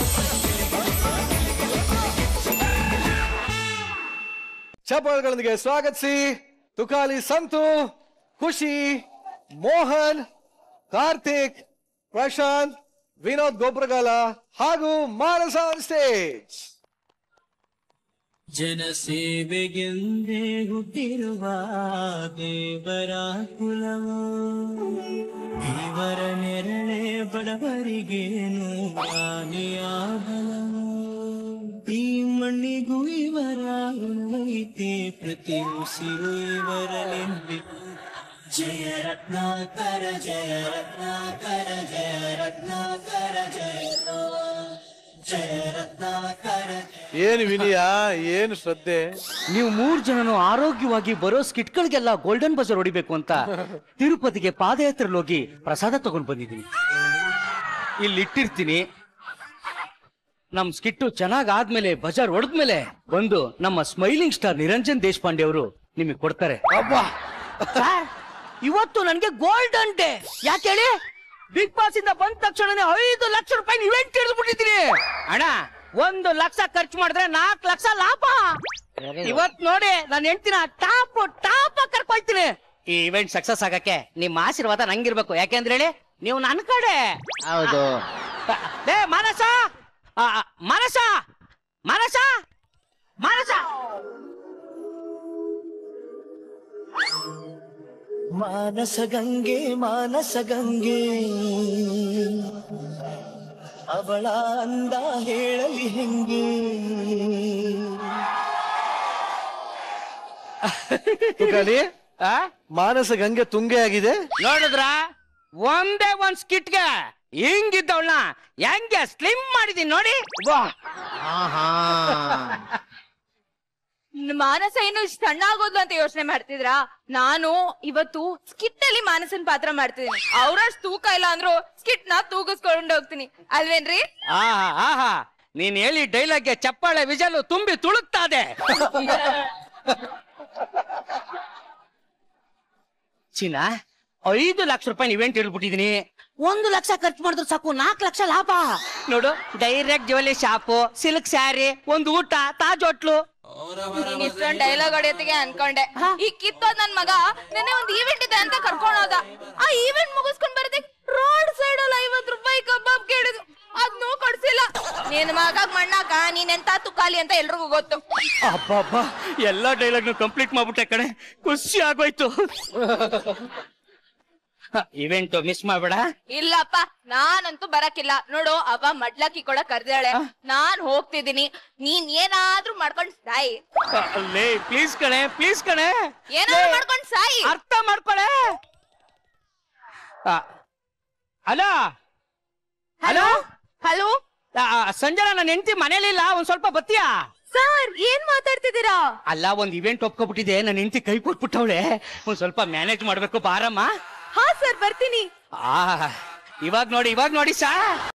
ಚಪ್ಪಾಳೆಗಳೊಂದಿಗೆ ಸ್ವಾಗತಿಸಿ ತುಕಾಲಿ ಸಂತು ಖುಷಿ ಮೋಹನ್ ಕಾರ್ತಿಕ್ ಪ್ರಶಾಂತ್ ವಿನೋದ್ ಗೊಬ್ರಗಾಲ ಹಾಗೂ ಮಾನಸ ಆನ್ ಸ್ಟೇಜ್ ಜನಸೇವೆಗೆಂದೇ ಹುಟ್ಟಿರುವ ದೇವರ ಕುಲವು ದೇವರ ನೆರಳೆ ಬಡವರಿಗೆ ನೂರಾನೆಯ ಬಲವು ಈ ಮಣ್ಣಿಗೂ ಇವರ ಋಣವೈತೆ ಪ್ರತಿ ಉಸಿರು ಇವರಲೆಂದು ಜಯ ರತ್ನಾಕರ ಜಯ ರತ್ನಾಕರ ಜಯ ರತ್ನಾಕರ ಜಯ ಜಯ ರತ್ನಾಕರ ಏನು ವಿನಯ ಏನು ಶ್ರದ್ಧೆ ನೀವು ಮೂರ್ ಜನನು ಆರೋಗ್ಯವಾಗಿ ಬರೋ ಸ್ಕಿಟ್ಗಳಿಗೆಲ್ಲ ಗೋಲ್ಡನ್ ಬಜರ್ ಹೊಡಿಬೇಕು ಅಂತ ತಿರುಪತಿಗೆ ಪಾದಯಾತ್ರೆಯಲ್ಲಿ ಹೋಗಿ ಪ್ರಸಾದ ತಗೊಂಡ್ ಬಂದಿದ್ದೀನಿ ಇಲ್ಲಿ ಇಟ್ಟಿರ್ತೀನಿ ನಮ್ ಸ್ಕಿಟ್ಟು ಚೆನ್ನಾಗ್ ಆದ್ಮೇಲೆ ಬಜಾರ್ ಹೊಡೆದ್ಮೇಲೆ ಬಂದು ನಮ್ಮ ಸ್ಮೈಲಿಂಗ್ ಸ್ಟಾರ್ ನಿರಂಜನ್ ದೇಶಪಾಂಡೆ ಅವರು ನಿಮಗೆ ಕೊಡ್ತಾರೆ ಸರ್, ಇವತ್ತು ನನ್ಗೆ ಗೋಲ್ಡನ್ ಡೇ ಯಾಕೆ ಹೇಳಿ ಬಿಗ್ ಬಾಸ್ ಇಂದ ಬಂದ ತಕ್ಷಣನೇ ಐದು ಲಕ್ಷ ರೂಪಾಯಿ ಇವೆಂಟ್ ಹಿಡಿದ್ಬಿಟ್ಟಿದ್ದೀನಿ ಅಣ್ಣ ಒಂದು ಲಕ್ಷ ಖರ್ಚು ಮಾಡಿದ್ರೆ ನಾಲ್ಕು ಲಕ್ಷ ಲಾಭ ಇವತ್ ನೋಡಿ ನಾನು ಹೆಂಡ್ತಿನ ಟಾಪ್ ಟಾಪ್ ಕರ್ಕೊಳ್ತೀನಿ ಈ ಇವೆಂಟ್ ಸಕ್ಸಸ್ ಆಗಕ್ಕೆ ನಿಮ್ಮ ಆಶೀರ್ವಾದ ನಂಗಿರ್ಬೇಕು ಯಾಕೆಂದ್ರೆ ಹೇಳಿ ನೀವು ನನ್ನ ಕಡೆ ಹೌದು ಲೇ ಮಾನಸ ಆ, ಆ, ಮಾನಸ ಮಾನಸ ಮಾನಸ ಮಾನಸ ಗಂಗೆ ಮಾನಸ ಗಂಗೆ ಅವಳ ಅಂದ ಹೇಳಲಿ ಹೆಂಗೆ ತುಕಾಲಿ ಆ? ಮಾನಸ ಗಂಗೆ ತುಂಗೆ ಆಗಿದೆ ನೋಡಿದ್ರ ಒಂದೇ ಒಂದ್ ಸ್ಕಿಟ್ಗೆ ಹಿಂಗಿದ್ದವಳನ್ನ ಹೆಂಗೆ ಸ್ಲಿಮ್ ಮಾಡಿದೀನಿ ನೋಡಿ ವಾ ಮಾನಸ ಏನು ಇಷ್ಟ್ ಸಣ್ಣ ಆಗೋದ್ಲು ಅಂತ ಯೋಚನೆ ಮಾಡ್ತಿದ್ರಾ ನಾನು ಇವತ್ತು ಸ್ಕಿಟ್ ಅಲ್ಲಿ ಮಾನಸನ್ ಪಾತ್ರ ಮಾಡ್ತಿದೀನಿ ಅವ್ರಷ್ಟ್ ತೂಕ ಇಲ್ಲ ಅಂದ್ರು ಸ್ಕಿಟ್ ನ ತೂಗಿಸ್ಕೊಂಡು ಹೋಗ್ತೀನಿ ಅಲ್ವೇನ್ರಿ ಆಹಾ ಆಹಾ ನೀನ್ ಹೇಳಿ ಡೈಲಾಗ್ಗೆ ಚಪ್ಪಾಳೆ ವಿಜಲು ತುಂಬಿ ತುಳುಕ್ತಾದೆ ಚಿನ್ನ ಐದು ಲಕ್ಷ ರೂಪಾಯಿ ಇವೆಂಟ್ ಹೇಳ್ಬಿಟ್ಟಿದೀನಿ ಒಂದು ಲಕ್ಷ ಖರ್ಚು ಮಾಡಿದ್ರೆ ಸಾಕು ನಾಲ್ಕು ಲಕ್ಷ ಲಾಭ ನೋಡು direct jewellery shop silk sari ಒಂದು ಊಟ ತಾಜ್ ಹೋಟ್ಲು ನೀನ್ ಇಷ್ಟೊಂದ್ ಡೈಲಾಗ್ ಹೊಡೆಯತ್ತಿಗೆ ಅನ್ಕೊಂಡೆ ಈ ಕಿತ್ತೋದ್ ನನ್ ಮಗ ನೆನ್ನೆ ಒಂದ್ ಈವೆಂಟ್ ಇದೆ ಅಂತ ಕರ್ಕೊಂಡ್ ಹೋದ ಆ ಈವೆಂಟ್ ಮುಗಿಸ್ಕೊಂಡ್ ಬರದಿಕ್ ರೋಡ್ ಸೈಡ್ ಅಲ್ಲಿ ಐವತ್ ರೂಪಾಯಿ ಕಬಾಬ್ ಕೇಳಿದ್ರು ಅದ್ನೂ ಕೊಡ್ಸಿಲ್ಲ ನಿನ್ ಮಗ ಮಣ್ಣಾಕ ನೀನೆಂತ ತುಕಾಲಿ ಅಂತ ಎಲ್ರಿಗೂ ಗೊತ್ತು ಅಬ್ಬಬ್ಬ ಎಲ್ಲಾ ಡೈಲಾಗ್ನು ಕಂಪ್ಲೀಟ್ ಮಾಡ್ಬಿಟ್ಟೆ ಕಣೆ ಖುಷಿ ಆಗೋಯ್ತು ಇವೆಂಟ್ ಮಿಸ್ ಮಾಡ್ಬೇಡ ಇಲ್ಲಪ್ಪ ನಾನಂತೂ ಬರಕಿಲ್ಲ ನೋಡು ಅವ ಮಡ್ಲಕ್ಕಿ ಕೂಡ ಕರ್ದಾಳೆ ನಾನ್ ಹೋಗ್ತಿದೀನಿ ನೀನ್ ಏನಾದ್ರೂ ಮಾಡ್ಕೊಂಡ್ ಸಾಯಿ ಅಲ್ಲೇ ಪ್ಲೀಸ್ ಕಣೆ ಪ್ಲೀಸ್ ಕಣೆ ಏನಾದ್ರೂ ಮಾಡ್ಕೊಂಡ್ ಸಾಯಿ ಅರ್ಥ ಮಾಡ್ಕೊಳೆ ಹಲೋ ಹಲೋ ಹಲೋ ಸಂಜನಾ ನನ್ನ ಹೆಂಡತಿ ಮನೇಲಿಲ್ಲ ಒಂದ್ ಸ್ವಲ್ಪ ಬತ್ತೀಯಾ ಸರ್ ಏನ್ ಮಾತಾಡ್ತಿದ್ದೀರಾ ಅಲ್ಲ ಒಂದ್ ಇವೆಂಟ್ ಒಪ್ಕೊಬಿಟ್ಟಿದೆ ನನ್ನ ಹೆಂಡತಿ ಕೈ ಕೊಟ್ಬಿಟ್ಟವಳೆ ಒಂದ್ ಸ್ವಲ್ಪ ಮ್ಯಾನೇಜ್ ಮಾಡ್ಬೇಕು ಬಾರಮ್ಮ ಹಾ ಸರ್ ಬರ್ತೀನಿ ಆ ಇವಾಗ ನೋಡಿ ಇವಾಗ ನೋಡಿ ಸಾ